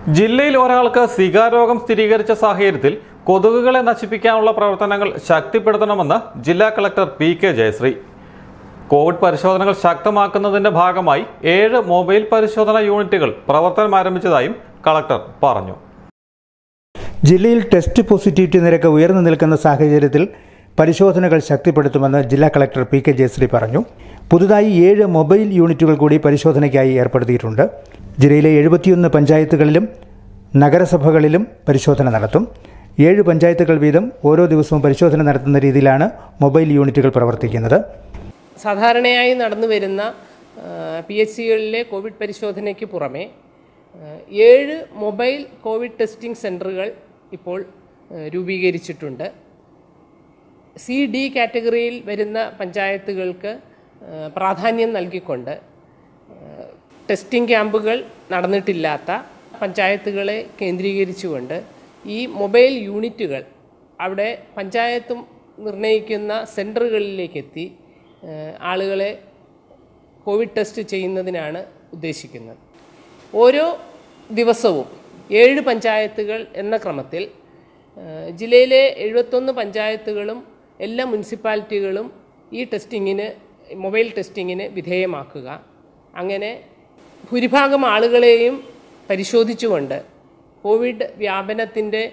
ജില്ലയിൽ ഒരാൾക്ക് സികാ രോഗം സ്ഥിരീകരിച്ച സാഹചര്യത്തിൽ കൊതുകുകളെ നശിപ്പിക്കാനുള്ള പ്രവർത്തനങ്ങൾ ശക്തിപ്പെടുത്തണമെന്ന് ജില്ലാ collector P K Jayasree COVID പരിശോധനകൾ ശക്തമാക്കുന്നതിന്റെ ഭാഗമായി ഏഴ് മൊബൈൽ പരിശോധന യൂണിറ്റുകൾ പ്രവർത്തനം ആരംഭിച്ചതായും കളക്ടർ പറഞ്ഞു ജില്ലയിൽ ടെസ്റ്റ് പോസിറ്റിവിറ്റി നിരക്ക് ഉയർന്നു നിൽക്കുന്ന സാഹചര്യത്തിൽ പരിശോധനകൾ ശക്തിപ്പെടുത്തുമെന്ന് ജില്ലാ കളക്ടർ പി കെ ജയശ്രീ പറഞ്ഞു പുതുതായി ഏഴ് മൊബൈൽ യൂണിറ്റുകൾ കൂടി പരിശോധനയ്ക്കായി ഏർപ്പെടുത്തിയിട്ടുണ്ട് ജില്ലയിലെ എഴുപത്തിയൊന്ന് പഞ്ചായത്തുകളിലും നഗരസഭകളിലും പരിശോധന നടത്തും ഏഴ് പഞ്ചായത്തുകൾ വീതം ഓരോ ദിവസവും പരിശോധന നടത്തുന്ന രീതിയിലാണ് മൊബൈൽ യൂണിറ്റുകൾ പ്രവർത്തിക്കുന്നത് സാധാരണയായി നടന്നു വരുന്ന പി എച്ച് സികളിലെ കോവിഡ് പരിശോധനയ്ക്ക് പുറമെ ആ, ഏഴ് മൊബൈൽ കോവിഡ് ടെസ്റ്റിംഗ് സെൻറ്ററുകൾ ഇപ്പോൾ ആ, രൂപീകരിച്ചിട്ടുണ്ട് സി ഡി കാറ്റഗറിയിൽ വരുന്ന പഞ്ചായത്തുകൾക്ക് ആ, പ്രാധാന്യം നൽകിക്കൊണ്ട് ആ, ടെസ്റ്റിംഗ് ക്യാമ്പുകൾ നടന്നിട്ടില്ലാത്ത പഞ്ചായത്തുകളെ കേന്ദ്രീകരിച്ചുകൊണ്ട് ഈ മൊബൈൽ യൂണിറ്റുകൾ അവിടെ പഞ്ചായത്തും നിർണ്ണയിക്കുന്ന സെൻറ്ററുകളിലേക്ക് എത്തി ആ, ആളുകളെ കോവിഡ് ടെസ്റ്റ് ചെയ്യുന്നതിനാണ് ഉദ്ദേശിക്കുന്നത് ഓരോ ദിവസവും ഏഴ് പഞ്ചായത്തുകൾ എന്ന ക്രമത്തിൽ ആ, ജില്ലയിലെ എഴുപത്തൊന്ന് പഞ്ചായത്തുകളും എല്ലാ മുനിസിപ്പാലിറ്റികളും ഈ ടെസ്റ്റിങ്ങിന് മൊബൈൽ ടെസ്റ്റിങ്ങിന് വിധേയമാക്കുക അങ്ങനെ ഭൂരിഭാഗം ആളുകളെയും പരിശോധിച്ചുകൊണ്ട് കോവിഡ് വ്യാപനത്തിൻ്റെ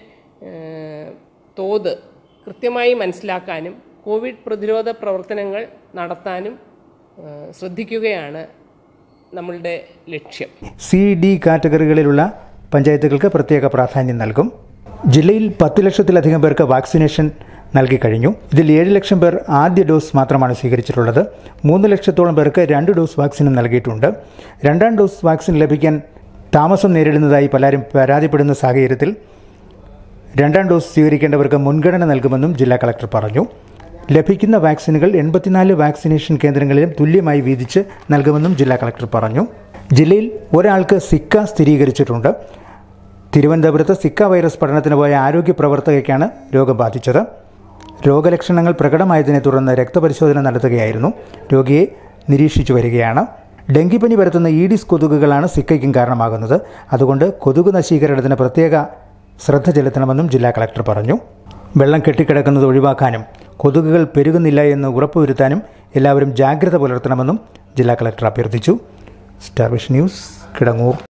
തോത് കൃത്യമായി മനസ്സിലാക്കാനും കോവിഡ് പ്രതിരോധ പ്രവർത്തനങ്ങൾ നടത്താനും ആ, ശ്രദ്ധിക്കുകയാണ് നമ്മളുടെ ലക്ഷ്യം സി ഡി കാറ്റഗറികളിലുള്ള പഞ്ചായത്തുകൾക്ക് പ്രത്യേക പ്രാധാന്യം നൽകും ജില്ലയിൽ പത്ത് ലക്ഷത്തിലധികം പേർക്ക് വാക്സിനേഷൻ നൽകിക്കഴിഞ്ഞു ഇതിൽ ഏഴ് ലക്ഷം പേർ ആദ്യ ഡോസ് മാത്രമാണ് സ്വീകരിച്ചിട്ടുള്ളത് മൂന്ന് ലക്ഷത്തോളം പേർക്ക് രണ്ട് ഡോസ് വാക്സിനും നൽകിയിട്ടുണ്ട് രണ്ടാം ഡോസ് വാക്സിൻ ലഭിക്കാൻ താമസം നേരിടുന്നതായി പലരും പരാതിപ്പെടുന്ന സാഹചര്യത്തിൽ രണ്ടാം ഡോസ് സ്വീകരിക്കേണ്ടവർക്ക് മുൻഗണന നൽകുമെന്നും ജില്ലാ കളക്ടർ പറഞ്ഞു ലഭിക്കുന്ന വാക്സിനുകൾ എൺപത്തിനാല് വാക്സിനേഷൻ കേന്ദ്രങ്ങളിലും തുല്യമായി വീതിച്ച് നൽകുമെന്നും ജില്ലാ കളക്ടർ പറഞ്ഞു ജില്ലയിൽ ഒരാൾക്ക് സിക്ക സ്ഥിരീകരിച്ചിട്ടുണ്ട് തിരുവനന്തപുരത്ത് സിക്ക വൈറസ് പഠനത്തിന് പോയ ആരോഗ്യ പ്രവർത്തകയ്ക്കാണ് രോഗം ബാധിച്ചത് രോഗലക്ഷണങ്ങൾ പ്രകടമായതിനെ തുടർന്ന് രക്തപരിശോധന നടത്തുകയായിരുന്നു രോഗിയെ നിരീക്ഷിച്ചു വരികയാണ് ഡെങ്കിപ്പനി പരത്തുന്ന ഈഡിസ് കൊതുകുകളാണ് സിക്കയ്ക്കും കാരണമാകുന്നത് അതുകൊണ്ട് കൊതുക് നശീകരണത്തിന് പ്രത്യേക ശ്രദ്ധ ചെലുത്തണമെന്നും ജില്ലാ കളക്ടർ പറഞ്ഞു വെള്ളം കെട്ടിക്കിടക്കുന്നത് ഒഴിവാക്കാനും കൊതുകുകൾ പെരുകുന്നില്ല എന്ന് ഉറപ്പുവരുത്താനും എല്ലാവരും ജാഗ്രത പുലർത്തണമെന്നും ജില്ലാ കളക്ടർ അഭ്യർത്ഥിച്ചു സ്റ്റാർ വിഷൻ ന്യൂസ് കിടങ്ങൂർ